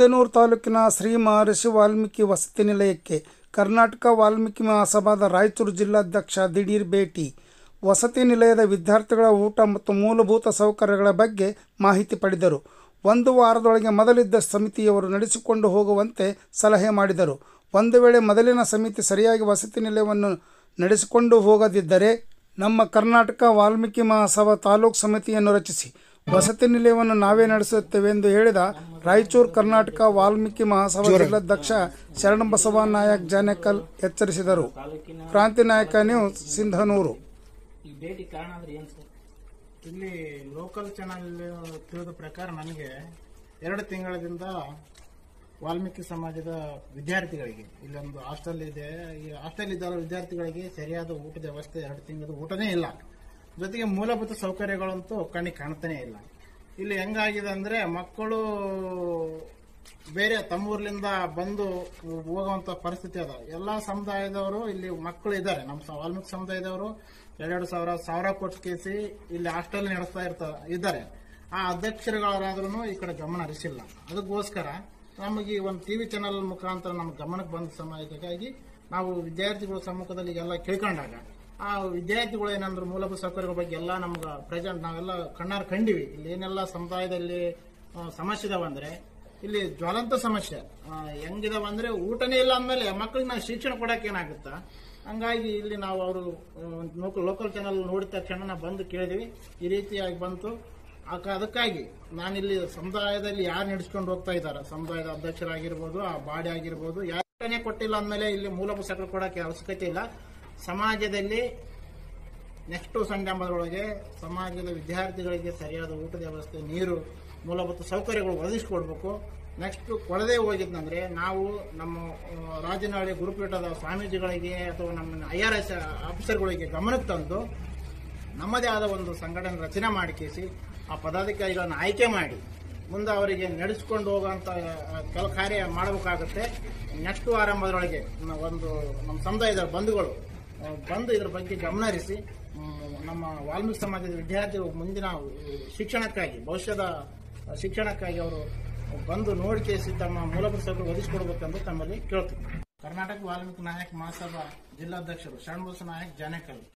ಸಿಂಧನೂರು ತಾಲೂಕಿನ ಶ್ರೀ ಮಹರ್ಷಿ ವಾಲ್ಮೀಕಿ ವಸತಿ ನಿಲಯಕ್ಕೆ ಕರ್ನಾಟಕ ವಾಲ್ಮೀಕಿ ಮಹಾಸಭಾದ ರಾಯಚೂರು ಜಿಲ್ಲಾಧ್ಯಕ್ಷ ದಿಢೀರ್ ಭೇಟಿ ವಸತಿ ನಿಲಯದ ವಿದ್ಯಾರ್ಥಿಗಳ ಊಟ ಮತ್ತು ಮೂಲಭೂತ ಸೌಕರ್ಯಗಳ ಬಗ್ಗೆ ಮಾಹಿತಿ ಪಡೆದರು ಒಂದು ವಾರದೊಳಗೆ ಮೊದಲಿದ್ದ ಸಮಿತಿಯವರು ನಡೆಸಿಕೊಂಡು ಹೋಗುವಂತೆ ಸಲಹೆ ಮಾಡಿದರು ಒಂದು ವೇಳೆ ಮೊದಲಿನ ಸಮಿತಿ ಸರಿಯಾಗಿ ವಸತಿ ನಿಲಯವನ್ನು ನಡೆಸಿಕೊಂಡು ಹೋಗದಿದ್ದರೆ ನಮ್ಮ ಕರ್ನಾಟಕ ವಾಲ್ಮೀಕಿ ಮಹಾಸಭಾ ತಾಲೂಕು ಸಮಿತಿಯನ್ನು ರಚಿಸಿ ವಸತಿ ನಿಲಯವನ್ನು ನಾವೇ ನಡೆಸುತ್ತೇವೆ ಎಂದು ಹೇಳಿದ ರಾಯಚೂರು ಕರ್ನಾಟಕ ವಾಲ್ಮೀಕಿ ಮಹಾಸಭಾ ಜಿಲ್ಲಾಧ್ಯಕ್ಷ ಶರಣಬಸವ ನಾಯಕ್ ಜಾನೇಕಲ್ ಎಚ್ಚರಿಸಿದರು ಕ್ರಾಂತಿ ನಾಯಕ ನ್ಯೂಸ್ ಸಿಂಧನೂರು ಈ ಭೇಟಿ ಕಾರಣ ಅಂದ್ರೆ ಏನ್ ಸರ್ ಇಲ್ಲಿ ಲೋಕಲ್ ಚಾನಲ್ ತಿಳಿದ ಪ್ರಕಾರ ನನಗೆ ಎರಡು ತಿಂಗಳಿಂದ ವಾಲ್ಮೀಕಿ ಸಮಾಜದ ವಿದ್ಯಾರ್ಥಿಗಳಿಗೆ ಇಲ್ಲೊಂದು ಹಾಸ್ಟೆಲ್ ಇದೆ ಈ ಹಾಸ್ಟೆಲ್ ಇದ್ದ ವಿದ್ಯಾರ್ಥಿಗಳಿಗೆ ಸರಿಯಾದ ಊಟದ ವ್ಯವಸ್ಥೆ ಎರಡು ತಿಂಗಳು ಊಟನೇ ಇಲ್ಲ ಜೊತೆಗೆ ಮೂಲಭೂತ ಸೌಕರ್ಯಗಳಂತೂ ಕಣ್ಣಿಗೆ ಕಾಣ್ತಾನೆ ಇಲ್ಲ ಇಲ್ಲಿ ಹೆಂಗಾಗಿದೆ ಅಂದ್ರೆ ಮಕ್ಕಳು ಬೇರೆ ತಮ್ಮೂರ್ಲಿಂದ ಬಂದು ಹೋಗುವಂತ ಪರಿಸ್ಥಿತಿ ಅದ ಎಲ್ಲಾ ಸಮುದಾಯದವರು ಇಲ್ಲಿ ಮಕ್ಕಳು ಇದ್ದಾರೆ ನಮ್ಮ ಸ- ವಾಲ್ಮೀಕಿ ಸಮುದಾಯದವರು ಎರಡೆರಡು ಸಾವಿರ ಸಾವಿರ ಕೋಟಿ ಕೇಸಿ ಇಲ್ಲಿ ಹಾಸ್ಟೆಲ್ ನಡೆಸ್ತಾ ಇರ್ತಾರೆ ಇದ್ದಾರೆ ಆ ಅಧ್ಯಕ್ಷರುಗಳಾದ್ರೂ ಈ ಕಡೆ ಗಮನ ಹರಿಸಿಲ್ಲ ಅದಕ್ಕೋಸ್ಕರ ನಮಗೆ ಒಂದು ಟಿವಿ ಚಾನೆಲ್ ಮುಖಾಂತರ ನಮ್ಮ ಗಮನಕ್ಕೆ ಬಂದ ಸಮಯಕ್ಕಾಗಿ ನಾವು ವಿದ್ಯಾರ್ಥಿಗಳ ಸಮ್ಮುಖದಲ್ಲಿ ಎಲ್ಲ ಕೇಳ್ಕೊಂಡಾಗ ಆ ವಿದ್ಯಾರ್ಥಿಗಳು ಏನಂದ್ರೆ ಮೂಲಭೂತ ಸೌಕರ್ಯಗಳ ಬಗ್ಗೆ ಎಲ್ಲ ನಮ್ಗೆ ಪ್ರೆಸೆಂಟ್ ನಾವೆಲ್ಲ ಕಣ್ಣಾರ್ ಕಂಡಿವಿ ಇಲ್ಲಿ ಏನೆಲ್ಲ ಸಮುದಾಯದಲ್ಲಿ ಆ, ಸಮಸ್ಯೆ ಇದಾವಂದ್ರೆ ಇಲ್ಲಿ ಜ್ವಲಂತ ಸಮಸ್ಯೆ ಆ, ಹೆಂಗಿದಾವ ಅಂದ್ರೆ ಊಟನೇ ಇಲ್ಲ ಅಂದ್ಮೇಲೆ ಮಕ್ಕಳಿಗೆ ನಾವು ಶಿಕ್ಷಣ ಕೊಡಕ್ಕೆ ಏನಾಗುತ್ತಾ ಹಂಗಾಗಿ ಇಲ್ಲಿ ನಾವು ಅವರು ಲೋಕಲ್ ಚಾನಲ್ ನೋಡಿದ ತಕ್ಷಣ ನಾವು ಬಂದು ಕೇಳಿದ್ವಿ ಈ ರೀತಿಯಾಗಿ ಬಂತು ಆಕ- ಅದಕ್ಕಾಗಿ ನಾನಿಲ್ಲಿ ಸಮುದಾಯದಲ್ಲಿ ಯಾರು ನಡೆಸ್ಕೊಂಡು ಹೋಗ್ತಾ ಇದ್ದಾರೆ ಸಮುದಾಯದ ಅಧ್ಯಕ್ಷರಾಗಿರ್ಬೋದು ಆ ಬಾಡಿ ಆಗಿರ್ಬೋದು ಯಾರನ್ನೇ ಕೊಟ್ಟಿಲ್ಲ ಅಂದಮೇಲೆ ಇಲ್ಲಿ ಮೂಲಭೂತ ಸೌಕರ್ಯ ಕೊಡಕ್ಕೆ ಅವಶ್ಯಕತೆ ಇಲ್ಲ ಸಮಾಜದಲ್ಲಿ ನೆಕ್ಸ್ಟ್ ಸಂಡಂಬದೊಳಗೆ ಸಮಾಜದ ವಿದ್ಯಾರ್ಥಿಗಳಿಗೆ ಸರಿಯಾದ ಊಟದ ವ್ಯವಸ್ಥೆ ನೀರು ಮೂಲಭೂತ ಸೌಕರ್ಯಗಳು ಒದಗಿಸಿಕೊಡ್ಬೇಕು ನೆಕ್ಸ್ಟ್ ಕೊಡದೆ ಹೋಗಿದ್ನಂದ್ರೆ ನಾವು ನಮ್ಮ ಆ, ರಾಜನಹಳ್ಳಿ ಗುರುಪೀಠದ ಸ್ವಾಮೀಜಿಗಳಿಗೆ ಅಥವಾ ನಮ್ಮ ಐ ಆರ್ ಎಸ್ ಆಫೀಸರ್ಗಳಿಗೆ ಗಮನಕ್ಕೆ ತಂದು ನಮ್ಮದೇ ಆದ ಒಂದು ಸಂಘಟನೆ ರಚನೆ ಮಾಡಿ ಕೇಸಿ ಆ ಪದಾಧಿಕಾರಿಗಳನ್ನು ಆಯ್ಕೆ ಮಾಡಿ ಮುಂದೆ ಅವರಿಗೆ ನಡೆಸಿಕೊಂಡು ಹೋಗುವಂತ ಆ, ಕೆಲ ಕಾರ್ಯ ಮಾಡಬೇಕಾಗುತ್ತೆ ನೆಕ್ಸ್ಟ್ ಆರಂಭದೊಳಗೆ ನ- ಒಂದು ನಮ್ಮ ಸಮುದಾಯದ ಬಂಧುಗಳು ಆ, ಬಂದು ಇದ್ರ ಬಗ್ಗೆ ಗಮನ ಹರಿಸಿ ಮ್, ನಮ್ಮ ವಾಲ್ಮೀಕಿ ಸಮಾಜದ ವಿದ್ಯಾರ್ಥಿಗಳು ಮುಂದಿನ ಶಿಕ್ಷಣಕ್ಕಾಗಿ ಭವಿಷ್ಯದ ಶಿಕ್ಷಣಕ್ಕಾಗಿ ಅವರು ಬಂದು ನೋಡಿ ಕೇಸಿ ತಮ್ಮ ಮೂಲಭೂತ ಸೌಕರ್ಯ ಒದಗಿಸಿಕೊಡ್ಬೇಕೆಂದು ತಮ್ಮಲ್ಲಿ ಕೇಳ್ತೀವಿ ಕರ್ನಾಟಕ ವಾಲ್ಮೀಕಿ ನಾಯಕ್ ಮಹಾಸಭಾ ಜಿಲ್ಲಾಧ್ಯಕ್ಷರು ಶರಣಬಸ ನಾಯಕ್ ಜಾನೇಕಲ್